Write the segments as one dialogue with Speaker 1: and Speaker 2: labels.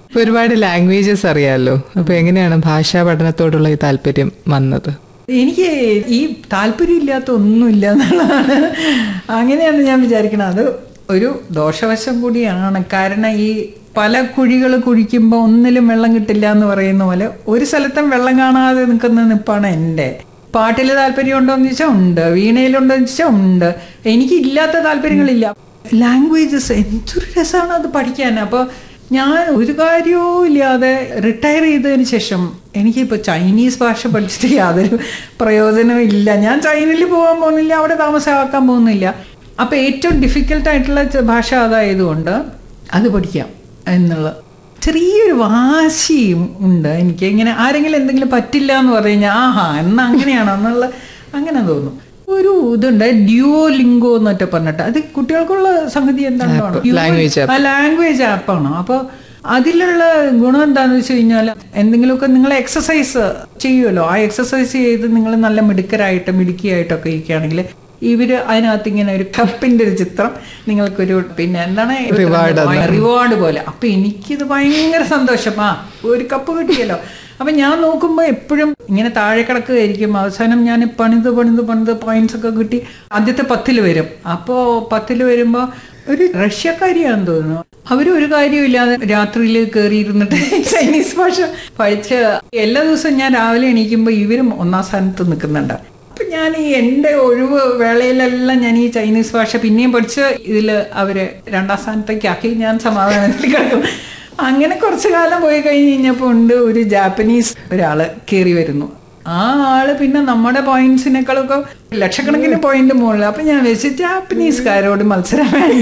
Speaker 1: ഒരുപാട് ലാംഗ്വേജസ് അറിയാമല്ലോ അപ്പൊ എങ്ങനെയാണ് ഭാഷാ പഠനത്തോടുള്ള ഈ താല്പര്യം വന്നത്
Speaker 2: എനിക്ക് ഈ താല്പര്യമില്ലാത്ത ഒന്നുമില്ല എന്നുള്ളതാണ് അങ്ങനെയാണ് ഞാൻ വിചാരിക്കുന്നത് അത് ഒരു ദോഷവശം കൂടിയാണ് കാരണം ഈ പല കുഴികൾ കുഴിക്കുമ്പോൾ ഒന്നിലും വെള്ളം കിട്ടില്ല എന്ന് പറയുന്ന പോലെ ഒരു സ്ഥലത്തും വെള്ളം കാണാതെ നിൽക്കുന്ന നിപ്പാണ് എൻ്റെ പാട്ടിൽ താല്പര്യം ഉണ്ടോ എന്ന് ചോദിച്ചാൽ ഉണ്ട് വീണയിലുണ്ടോ എന്ന് ചോദിച്ചാൽ ഉണ്ട് എനിക്ക് ഇല്ലാത്ത താല്പര്യങ്ങളില്ല ലാംഗ്വേജസ് എന്തൊരു രസമാണ് അത് പഠിക്കാൻ അപ്പോൾ ഞാൻ ഒരു കാര്യവും ഇല്ലാതെ റിട്ടയർ ചെയ്തതിന് ശേഷം എനിക്കിപ്പോൾ ചൈനീസ് ഭാഷ പഠിച്ചിട്ട് യാതൊരു പ്രയോജനവും ഇല്ല ഞാൻ ചൈനയിൽ പോകാൻ പോകുന്നില്ല അവിടെ താമസമാക്കാൻ പോകുന്നില്ല അപ്പോൾ ഏറ്റവും ഡിഫിക്കൽട്ടായിട്ടുള്ള ഭാഷ അതായതുകൊണ്ട് അത് പഠിക്കാം എന്നുള്ള ചെറിയൊരു വാശിയും ഉണ്ട് എനിക്ക് ഇങ്ങനെ ആരെങ്കിലും എന്തെങ്കിലും പറ്റില്ല എന്ന് പറഞ്ഞു കഴിഞ്ഞാൽ ആഹാ എന്നാ അങ്ങനെയാണോ എന്നുള്ള അങ്ങനെ തോന്നും ഒരു ഇതുണ്ട് ഡ്യുവോ ലിംഗോ എന്നൊക്കെ പറഞ്ഞിട്ട് അത് കുട്ടികൾക്കുള്ള സംഗതി എന്താണെന്ന്
Speaker 1: language app.
Speaker 2: ആ ലാംഗ്വേജ് ആപ്പാണ് അപ്പോൾ അതിലുള്ള ഗുണം എന്താണെന്ന് വെച്ച് കഴിഞ്ഞാൽ എന്തെങ്കിലുമൊക്കെ നിങ്ങൾ എക്സസൈസ് ചെയ്യുമല്ലോ ആ എക്സസൈസ് ചെയ്ത് നിങ്ങൾ നല്ല മിടുക്കരായിട്ട് മിടുക്കിയായിട്ടൊക്കെ ഇരിക്കുകയാണെങ്കിൽ ഇവര് അതിനകത്ത് ഇങ്ങനെ ഒരു കപ്പിന്റെ ഒരു ചിത്രം നിങ്ങൾക്കൊരു പിന്നെ എന്താണ്
Speaker 1: Reward
Speaker 2: റിവാർഡ് പോലെ അപ്പൊ എനിക്കിത് ഭയങ്കര സന്തോഷം ആ ഒരു കപ്പ് കിട്ടിയല്ലോ അപ്പൊ ഞാൻ നോക്കുമ്പോൾ എപ്പോഴും ഇങ്ങനെ താഴെ കിടക്കുകയായിരിക്കും അവസാനം ഞാൻ പണിത് പണിത് പണിത് പോയിന്റ്സ് ഒക്കെ കിട്ടി ആദ്യത്തെ പത്തിൽ വരും അപ്പോൾ പത്തിൽ വരുമ്പോൾ ഒരു റഷ്യക്കാരിയാണെന്ന് തോന്നുന്നു അവര് ഒരു കാര്യമില്ലാതെ രാത്രിയിൽ കയറിയിരുന്നിട്ട് ചൈനീസ് ഭാഷ പഠിച്ച് എല്ലാ ദിവസവും ഞാൻ രാവിലെ എണീക്കുമ്പോൾ ഇവരും ഒന്നാം സ്ഥാനത്ത് നിൽക്കുന്നുണ്ട് അപ്പൊ ഞാൻ ഈ എൻ്റെ ഒഴിവ് വേളയിലെല്ലാം ഞാൻ ഈ ചൈനീസ് ഭാഷ പിന്നെയും പഠിച്ച് ഇതിൽ അവര് രണ്ടാം സ്ഥാനത്തേക്ക് ആക്കി ഞാൻ സമാധാനത്തിൽ കിടക്കും അങ്ങനെ കുറച്ചു കാലം പോയി കഴിഞ്ഞ് കഴിഞ്ഞപ്പോൾ ഉണ്ട് ഒരു ജാപ്പനീസ് ഒരാള് കയറി വരുന്നു ആ ആള് പിന്നെ നമ്മുടെ പോയിന്റ്സിനേക്കാളൊക്കെ ലക്ഷക്കണക്കിന് പോയിന്റ് മുകളിൽ അപ്പൊ ഞാൻ വെച്ച് ജാപ്പനീസുകാരോട് മത്സരം വേണ്ട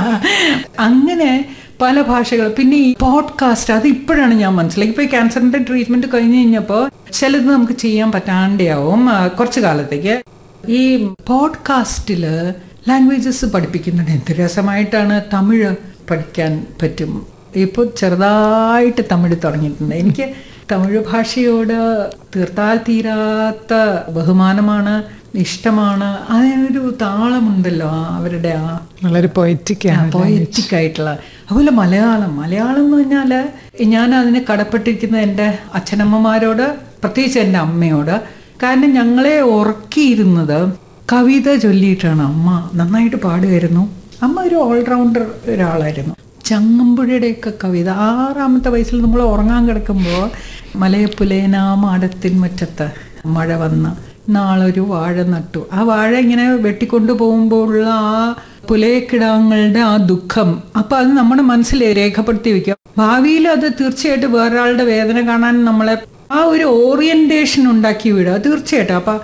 Speaker 2: അങ്ങനെ പല ഭാഷകൾ പിന്നെ ഈ പോഡ്കാസ്റ്റ് അത് ഇപ്പോഴാണ് ഞാൻ മനസ്സിലാക്കി ഇപ്പൊ ഈ ക്യാൻസറിന്റെ ട്രീറ്റ്മെന്റ് കഴിഞ്ഞ് കഴിഞ്ഞപ്പോൾ ചിലത് നമുക്ക് ചെയ്യാൻ പറ്റാണ്ടാവും ആ, കുറച്ച് കാലത്തേക്ക് ഈ പോഡ്കാസ്റ്റില് ലാംഗ്വേജസ് പഠിപ്പിക്കുന്നുണ്ട് എന്ത് രസമായിട്ടാണ് തമിഴ് പഠിക്കാൻ പറ്റും ഇപ്പോൾ ചെറുതായിട്ട് തമിഴ് തുടങ്ങിയിട്ടുണ്ട് എനിക്ക് തമിഴ് ഭാഷയോട് തീർത്താൽ തീരാത്ത ബഹുമാനമാണ് ഇഷ്ടമാണ് അതിനൊരു താളമുണ്ടല്ലോ ആ അവരുടെ ആ
Speaker 1: വളരെ പൊയറ്റിക് ആണ്
Speaker 2: പോയറ്റിക് ആയിട്ടുള്ള അതുപോലെ മലയാളം മലയാളം എന്ന് പറഞ്ഞാൽ ഞാൻ അതിന് കടപ്പെട്ടിരിക്കുന്ന എൻ്റെ അച്ഛനമ്മമാരോട് പ്രത്യേകിച്ച് എൻ്റെ അമ്മയോട് കാരണം ഞങ്ങളെ ഉറക്കിയിരുന്നത് കവിത ചൊല്ലിയിട്ടാണ് അമ്മ നന്നായിട്ട് പാടുമായിരുന്നു അമ്മ ഒരു ഓൾറൗണ്ടർ ഒരാളായിരുന്നു ചങ്ങമ്പുഴയുടെയൊക്കെ കവിത ആറാമത്തെ വയസ്സിൽ നമ്മൾ ഉറങ്ങാൻ കിടക്കുമ്പോൾ മലയപ്പുലേന മാടത്തിൻ മുറ്റത്ത് മഴ വന്ന നാളൊരു വാഴ നട്ടു ആ വാഴ ഇങ്ങനെ വെട്ടിക്കൊണ്ടു പോകുമ്പോഴുള്ള ആ പുലയക്കിടാങ്ങളുടെ ആ ദുഃഖം അപ്പൊ അത് നമ്മുടെ മനസ്സിൽ രേഖപ്പെടുത്തി വെക്കുക ഭാവിയിൽ അത് തീർച്ചയായിട്ടും വേറൊരാളുടെ വേദന കാണാൻ നമ്മളെ ആ ഒരു ഓറിയന്റേഷൻ ഉണ്ടാക്കി വിടുക തീർച്ചയായിട്ടും അപ്പൊ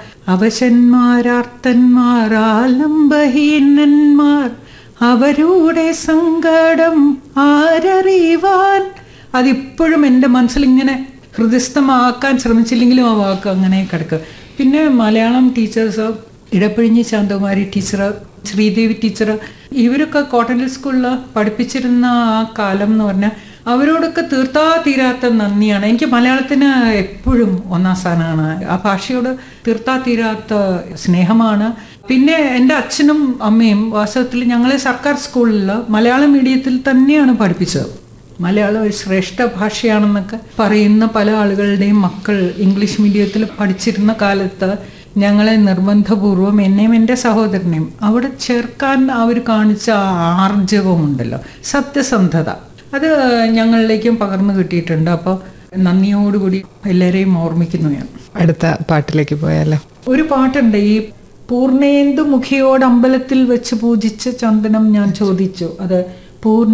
Speaker 2: അവശന്മാരാർത്തന്മാർ ആലംബഹീനന്മാർ അവരുടെ സങ്കടം ആരറിവാൻ അതിപ്പോഴും എൻ്റെ മനസ്സിൽ ഇങ്ങനെ ഹൃദയസ്ഥമാക്കാൻ ശ്രമിച്ചില്ലെങ്കിലും ആ വാക്ക് അങ്ങനെ കിടക്കുക പിന്നെ Malayalam teachers Edappazhinji Santhakumari teacher Sreedevi teacher ഇവരൊക്കെ കോട്ടണിൽ സ്കൂളിൽ പഠിപ്പിച്ചിരുന്ന ആ കാലം എന്ന് പറഞ്ഞാൽ അവരോടൊക്കെ തീർത്താ തീരാത്ത നന്ദിയാണ് എനിക്ക് മലയാളത്തിന് എപ്പോഴും ഒന്നാം സ്ഥാനമാണ് ആ ഭാഷയോട് തീർത്താ തീരാത്ത സ്നേഹമാണ് പിന്നെ എൻ്റെ അച്ഛനും അമ്മയും വാസ്തവത്തിൽ ഞങ്ങളെ സർക്കാർ സ്കൂളിൽ മലയാളം മീഡിയത്തിൽ തന്നെയാണ് പഠിപ്പിച്ചത് മലയാളം ഒരു ശ്രേഷ്ഠ ഭാഷയാണെന്നൊക്കെ പറയുന്ന പല ആളുകളുടെയും മക്കൾ ഇംഗ്ലീഷ് മീഡിയത്തിൽ പഠിച്ചിരുന്ന കാലത്ത് ഞങ്ങളെ നിർബന്ധപൂർവം എന്നെയും എൻ്റെ സഹോദരനെയും അവിടെ ചേർക്കാൻ അവർ കാണിച്ച ആ ആർജവമുണ്ടല്ലോ സത്യസന്ധത അത് ഞങ്ങളിലേക്കും പകർന്നു കിട്ടിയിട്ടുണ്ട് അപ്പോൾ നന്ദിയോടുകൂടി എല്ലാവരെയും ഓർമ്മിക്കുന്നു ഞാൻ
Speaker 1: അടുത്ത പാട്ടിലേക്ക് പോയാലോ
Speaker 2: ഒരു പാട്ടുണ്ട് ഈ പൂർണേന്ദു മുഖിയോട് അമ്പലത്തിൽ വെച്ച് പൂജിച്ച ചന്ദനം ഞാൻ ചോദിച്ചു അത് പൂർണ്ണ